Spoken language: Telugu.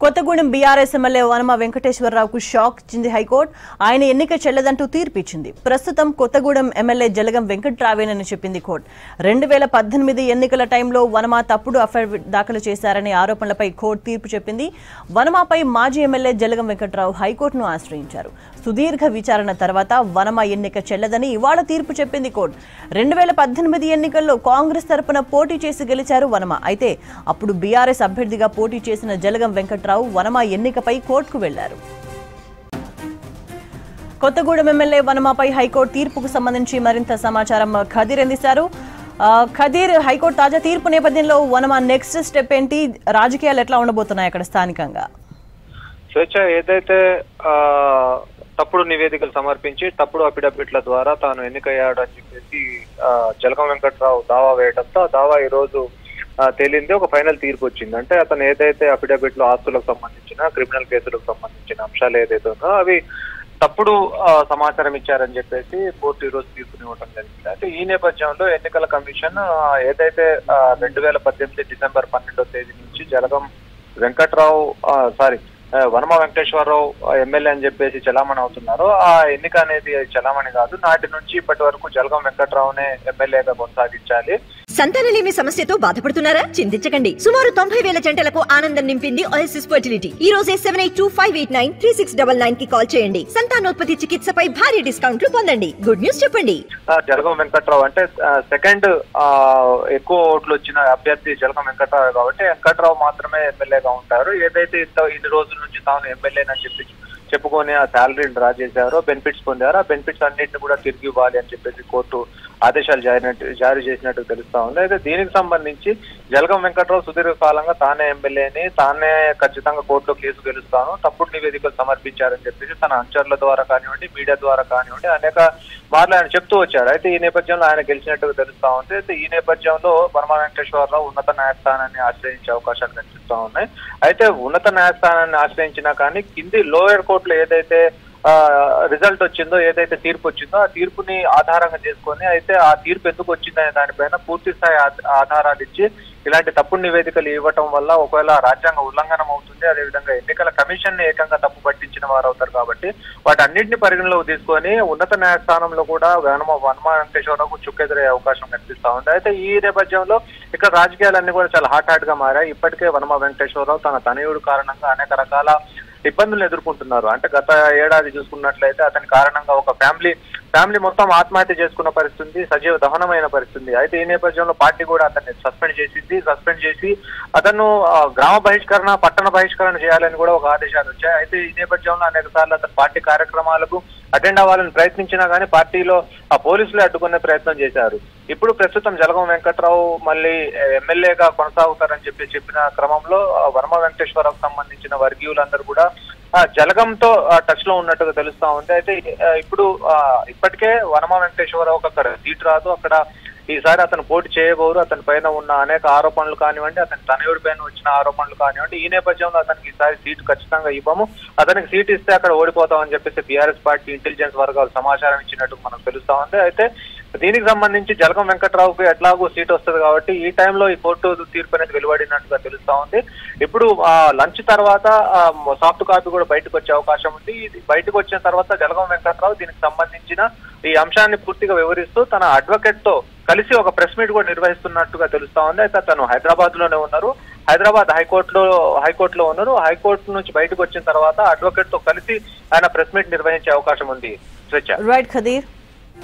కొత్తగూడెం బీఆర్ఎస్ ఎమ్మెల్యే వనమ వెంకటేశ్వరరావుకు షాక్ ఇచ్చింది హైకోర్టు ఆయన ఎన్నిక చెల్లదంటూ తీర్పిచ్చింది ప్రస్తుతం కొత్తగూడెం ఎమ్మెల్యే జలగం వెంకట్రావేనని చెప్పింది కోర్టు రెండు వేల పద్దెనిమిది ఎన్నికల టైంలో వనమ తప్పుడు అఫిడవిట్ దాఖలు చేశారనే ఆరోపణలపై కోర్టు తీర్పు చెప్పింది వనమాపై మాజీ ఎమ్మెల్యే జలగం వెంకట్రావు హైకోర్టును ఆశ్రయించారు సుదీర్ఘ విచారణ తర్వాత వనమ ఎన్నిక చెల్లదని ఇవాళ తీర్పు చెప్పింది కోర్టు రెండు వేల పద్దెనిమిది ఎన్నికల్లో కాంగ్రెస్ తరపున పోటీ చేసి గెలిచారు వనమ అయితే అప్పుడు బీఆర్ఎస్ అభ్యర్థిగా పోటీ చేసిన జలగం వెంకట్రావు వనమ ఎన్నికపై కోర్టుకు వెళ్లారు కొత్తగూడెం ఎమ్మెల్యే వనమాపై హైకోర్టు తీర్పుకు సంబంధించి మరింత సమాచారం ఖదీర్ అందిస్తారు ఆ, ఖదీర్ హైకోర్టు తాజా తీర్పు నేపథ్యంలో వనమా నెక్స్ట్ స్టెప్ ఏంటి రాజకీయాలు ఎట్లా ఉండబోతున్నాయి అక్కడ స్థానికంగా స్వేచ్ఛ ఏదైతే ఆ, తప్పుడు నివేదికలు సమర్పించి తప్పుడు అఫిడవిట్ల ద్వారా తాను ఎన్నికయ్యాడు అని చెప్పేసి ఆ, జలకం వెంకట్రావు దావా వేయడంతో ఆ దావా ఈ రోజు ఆ, తేలింది ఒక ఫైనల్ తీర్పు వచ్చింది అంటే అతను ఏదైతే అఫిడవిట్ లో ఆస్తులకు సంబంధించిన క్రిమినల్ కేసులకు సంబంధించిన అంశాలు ఏదైతే ఉందో అవి తప్పుడు ఆ, సమాచారం ఇచ్చారని చెప్పేసి కోర్టు ఈ రోజు తీర్పునివ్వడం జరిగింది అయితే ఈ నేపథ్యంలో ఎన్నికల కమిషన్ ఆ, ఏదైతే రెండు వేల పద్దెనిమిది డిసెంబర్ పన్నెండో తేదీ నుంచి జలగం వెంకట్రావు ఆ, సారీ ఆ, వనమ వెంకటేశ్వరరావు ఆ, ఎమ్మెల్యే అని చెప్పేసి చలామణి అవుతున్నారు ఆ ఎన్నిక అనేది చలామణి కాదు నాటి నుంచి ఇప్పటి వరకు జలగం వెంకట్రావునే ఎమ్మెల్యేగా కొనసాగించాలి సంతానలేమి సమస్యతో బాధపడుతున్నారా చింతించకండి సుమారు తొంభై వేల జంటలకు ఆనందం నింపింది ఓఎస్ఎస్ ఫర్టిలిటీ ఈ రోజే seven eight two five eight nine three six double nine కి కాల్ చేయండి సంతానోత్పత్తి చికిత్సపై భారీ డిస్కౌంట్లు పొందండి గుడ్ న్యూస్ చెప్పండి ఆ, జలగం వెంకట్రావు అంటే సెకండ్ ఎక్కువ ఓట్లు వచ్చిన అభ్యర్థి జలగం వెంకట్రావు కాబట్టి వెంకట్రావు మాత్రమే ఎమ్మెల్యేగా ఉంటారు ఏదైతే ఇంత ఇన్ని రోజుల నుంచి తాను ఎమ్మెల్యేనని చెప్పి చెప్పుకొని ఆ శాలరీని డ్రా చేశారో బెనిఫిట్స్ పొందారో ఆ బెనిఫిట్స్ అన్నింటిని కూడా తిరిగి ఇవ్వాలి అని చెప్పేసి కోర్టు ఆదేశాలు జారీ జారీ చేసినట్టు తెలుస్తా ఉంది అయితే దీనికి సంబంధించి జలగం వెంకట్రావు సుదీర్ఘకాలంగా తానే ఎమ్మెల్యేని తానే ఖచ్చితంగా కోర్టులో కేసు గెలుస్తాను తప్పుడు నివేదికలు సమర్పించారని చెప్పేసి తన అంచర్ల ద్వారా కానివ్వండి మీడియా ద్వారా కానివ్వండి అనేక మార్లు ఆయన చెప్తూ వచ్చారు అయితే ఈ నేపథ్యంలో ఆయన గెలిచినట్టుగా తెలుస్తా ఉంది అయితే ఈ నేపథ్యంలో వర్మ వెంకటేశ్వరరావు ఉన్నత న్యాయస్థానాన్ని ఆశ్రయించే అవకాశాలు కనిపిస్తా ఉన్నాయి అయితే ఉన్నత న్యాయస్థానాన్ని ఆశ్రయించినా కానీ కింది లోయర్ కోర్టులో ఏదైతే రిజల్ట్ వచ్చిందో ఏదైతే తీర్పు వచ్చిందో ఆ తీర్పుని ఆధారంగా చేసుకొని అయితే ఆ తీర్పు ఎందుకు వచ్చిందనే దానిపైన పూర్తి స్థాయి ఆధ- ఆధారాలు ఇచ్చి ఇలాంటి తప్పుడు నివేదికలు ఇవ్వటం వల్ల ఒకవేళ రాజ్యాంగ ఉల్లంఘనం అవుతుంది అదేవిధంగా ఎన్నికల కమిషన్ ని ఏకంగా తప్పు పట్టించిన వారు అవుతారు కాబట్టి వాటన్నింటిని పరిగణలోకి తీసుకొని ఉన్నత న్యాయస్థానంలో కూడా వనమ వనమ వెంకటేశ్వరరావుకు చుక్కెదురయ్యే అవకాశం కనిపిస్తా ఉంది అయితే ఈ నేపథ్యంలో ఇక్కడ రాజకీయాలన్నీ కూడా చాలా హాట్ హాట్ గా మారాయి ఇప్పటికే వనమ వెంకటేశ్వరరావు తన తనయుడు కారణంగా అనేక రకాల ఇబ్బందులు ఎదుర్కొంటున్నారు అంటే గత ఏడాది చూసుకున్నట్లయితే అతని కారణంగా ఒక ఫ్యామిలీ ఫ్యామిలీ మొత్తం ఆత్మహత్య చేసుకున్న పరిస్థితి సజీవ దహనమైన పరిస్థితి అయితే ఈ నేపథ్యంలో పార్టీ కూడా అతన్ని సస్పెండ్ చేసింది సస్పెండ్ చేసి అతను ఆ, గ్రామ బహిష్కరణ పట్టణ బహిష్కరణ చేయాలని కూడా ఒక ఆదేశాలు వచ్చాయి అయితే ఈ నేపథ్యంలో అనేక సార్లు అతను పార్టీ కార్యక్రమాలకు అటెండ్ అవ్వాలని ప్రయత్నించినా కానీ పార్టీలో ఆ పోలీసులు అడ్డుకునే ప్రయత్నం చేశారు ఇప్పుడు ప్రస్తుతం జలగం వెంకట్రావు మళ్ళీ ఎమ్మెల్యేగా కొనసాగుతారని చెప్పి చెప్పిన క్రమంలో ఆ, వర్మ వెంకటేశ్వరరావుకు సంబంధించిన వర్గీయులందరూ కూడా ఆ, జలగంతో టచ్ లో ఉన్నట్టుగా తెలుస్తా ఉంది అయితే ఆ, ఇప్పుడు ఆ, ఇప్పటికే వనమ వెంకటేశ్వరరావుకి అక్కడ సీట్ రాదు అక్కడ ఈసారి అతను పోటీ చేయబోరు అతని పైన ఉన్న అనేక ఆరోపణలు కానివ్వండి అతని తనయుడి పైన వచ్చిన ఆరోపణలు కానివ్వండి ఈ నేపథ్యంలో అతనికి ఈసారి సీటు ఖచ్చితంగా ఇవ్వము అతనికి సీట్ ఇస్తే అక్కడ ఓడిపోతామని చెప్పేసి బీఆర్ఎస్ పార్టీ ఇంటెలిజెన్స్ వర్గాలు సమాచారం ఇచ్చినట్టు మనకు తెలుస్తా ఉంది అయితే దీనికి సంబంధించి జలగం వెంకట్రావుకి ఎట్లాగో సీట్ వస్తుంది కాబట్టి ఈ టైంలో ఈ కోర్టు తీర్పు అనేది వెలువడినట్టుగా తెలుస్తా ఉంది ఇప్పుడు లంచ్ తర్వాత సాఫ్ట్ కాపీ కూడా బయటకు వచ్చే అవకాశం ఉంది ఇది బయటకు వచ్చిన తర్వాత జలగం వెంకట్రావు దీనికి సంబంధించిన ఈ అంశాన్ని పూర్తిగా వివరిస్తూ తన అడ్వకేట్ తో కలిసి ఒక ప్రెస్ మీట్ కూడా నిర్వహిస్తున్నట్టుగా తెలుస్తా ఉంది అయితే తను హైదరాబాద్ లోనే ఉన్నారు హైదరాబాద్ హైకోర్టులో హైకోర్టులో ఉన్నారు హైకోర్టు నుంచి బయటకు వచ్చిన తర్వాత అడ్వకేట్ తో కలిసి ఆయన ప్రెస్ మీట్ నిర్వహించే అవకాశం ఉంది స్వేచ్ఛ రైట్ ఖదీర్